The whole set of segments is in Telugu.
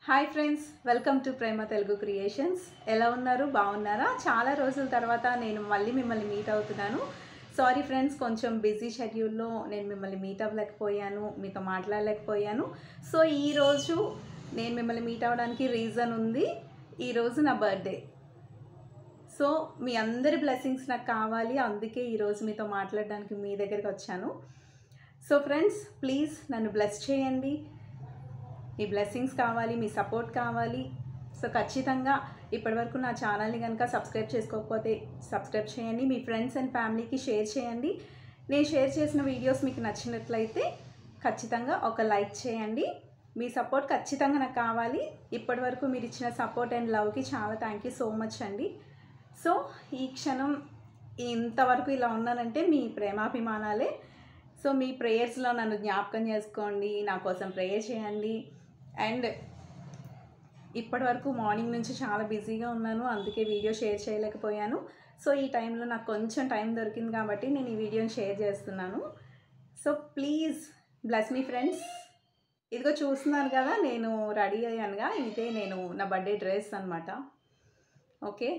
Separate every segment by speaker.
Speaker 1: hi friends welcome to Prema Telugu creations ఎలా ఉన్నారు బాగున్నారా చాలా రోజుల తర్వాత నేను మళ్ళీ మిమ్మల్ని మీట్ అవుతున్నాను సారీ ఫ్రెండ్స్ కొంచెం బిజీ షెడ్యూల్లో నేను మిమ్మల్ని మీట్ అవ్వలేకపోయాను మీతో మాట్లాడలేకపోయాను సో ఈరోజు నేను మిమ్మల్ని మీట్ అవ్వడానికి రీజన్ ఉంది ఈరోజు నా బర్త్డే సో మీ అందరి బ్లెస్సింగ్స్ నాకు కావాలి అందుకే ఈరోజు మీతో మాట్లాడడానికి మీ దగ్గరికి వచ్చాను సో ఫ్రెండ్స్ ప్లీజ్ నన్ను బ్లెస్ చేయండి మీ బ్లెస్సింగ్స్ కావాలి మీ సపోర్ట్ కావాలి సో ఖచ్చితంగా ఇప్పటివరకు నా ఛానల్ని కనుక సబ్స్క్రైబ్ చేసుకోకపోతే సబ్స్క్రైబ్ చేయండి మీ ఫ్రెండ్స్ అండ్ ఫ్యామిలీకి షేర్ చేయండి నేను షేర్ చేసిన వీడియోస్ మీకు నచ్చినట్లయితే ఖచ్చితంగా ఒక లైక్ చేయండి మీ సపోర్ట్ ఖచ్చితంగా నాకు కావాలి ఇప్పటివరకు మీరు ఇచ్చిన సపోర్ట్ అండ్ లవ్కి చాలా థ్యాంక్ యూ సో మచ్ అండి సో ఈ క్షణం ఇంతవరకు ఇలా ఉన్నానంటే మీ ప్రేమాభిమానాలే సో మీ ప్రేయర్స్లో నన్ను జ్ఞాపకం చేసుకోండి నా కోసం ప్రేయర్ చేయండి అండ్ ఇప్పటి వరకు మార్నింగ్ నుంచి చాలా బిజీగా ఉన్నాను అందుకే వీడియో షేర్ చేయలేకపోయాను సో ఈ టైంలో నాకు కొంచెం టైం దొరికింది కాబట్టి నేను ఈ వీడియోని షేర్ చేస్తున్నాను సో ప్లీజ్ బ్లెస్ మీ ఫ్రెండ్స్ ఇదిగో చూస్తున్నారు కదా నేను రెడీ అయ్యానుగా ఇదే నేను నా బర్త్డే డ్రెస్ అనమాట ఓకే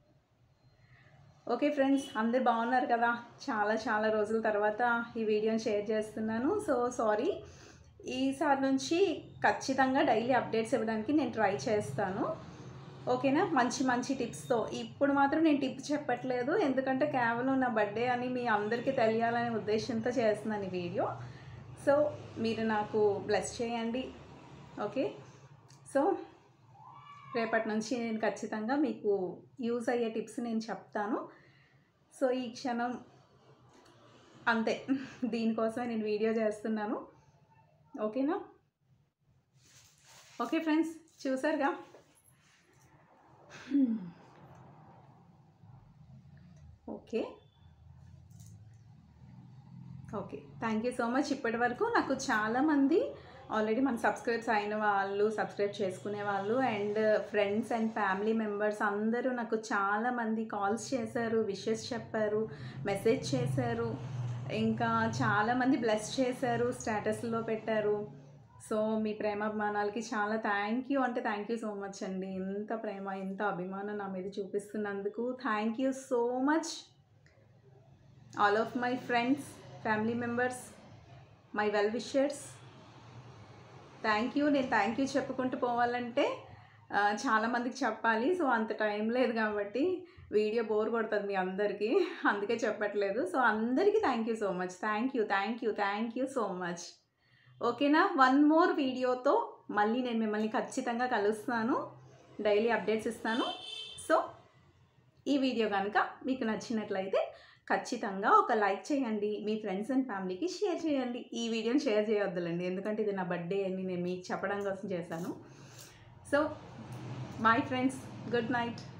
Speaker 1: ఓకే ఫ్రెండ్స్ అందరు బాగున్నారు కదా చాలా చాలా రోజుల తర్వాత ఈ వీడియోని షేర్ చేస్తున్నాను సో సారీ ఈసారి నుంచి ఖచ్చితంగా డైలీ అప్డేట్స్ ఇవ్వడానికి నేను ట్రై చేస్తాను ఓకేనా మంచి మంచి టిప్స్తో ఇప్పుడు మాత్రం నేను టిప్ చెప్పట్లేదు ఎందుకంటే కేవలం నా బర్త్డే అని మీ అందరికీ తెలియాలనే ఉద్దేశంతో చేస్తున్నాను ఈ వీడియో సో మీరు నాకు బ్లెస్ చేయండి ఓకే సో రేపటి నుంచి నేను ఖచ్చితంగా మీకు యూజ్ అయ్యే టిప్స్ నేను చెప్తాను సో ఈ క్షణం అంతే దీనికోసమే నేను వీడియో చేస్తున్నాను ఓకేనా ఓకే ఫ్రెండ్స్ చూసారుగా okay okay thank you so much ఇప్పటి వరకు నాకు చాలామంది ఆల్రెడీ మన సబ్స్క్రైబ్స్ అయిన వాళ్ళు సబ్స్క్రైబ్ చేసుకునే వాళ్ళు and friends and family members అందరూ నాకు చాలామంది కాల్స్ చేశారు విషెస్ చెప్పారు మెసేజ్ చేశారు ఇంకా చాలామంది బ్లెస్ చేశారు స్టేటస్లో పెట్టారు సో మీ ప్రేమాభిమానాలకి చాలా థ్యాంక్ యూ అంటే థ్యాంక్ యూ సో మచ్ అండి ఇంత ప్రేమ ఇంత అభిమానం నా మీద చూపిస్తున్నందుకు thank you so much all of my friends family members my well wishers thank you నేను థ్యాంక్ యూ చెప్పుకుంటూ పోవాలంటే ఆ, చాలామందికి చెప్పాలి సో అంత టైం లేదు కాబట్టి వీడియో బోర్ కొడుతుంది మీ అందరికీ అందుకే చెప్పట్లేదు సో అందరికీ thank you so much thank you thank you thank you so much ఓకేనా వన్ మోర్ వీడియోతో మళ్ళీ నేను మిమ్మల్ని ఖచ్చితంగా కలుస్తాను డైలీ అప్డేట్స్ ఇస్తాను సో ఈ వీడియో కనుక మీకు నచ్చినట్లయితే ఖచ్చితంగా ఒక లైక్ చేయండి మీ ఫ్రెండ్స్ అండ్ ఫ్యామిలీకి షేర్ చేయండి ఈ వీడియోని షేర్ చేయొద్దులండి ఎందుకంటే ఇది నా బర్త్డే అని నేను మీకు చెప్పడం కోసం చేశాను so my friends good night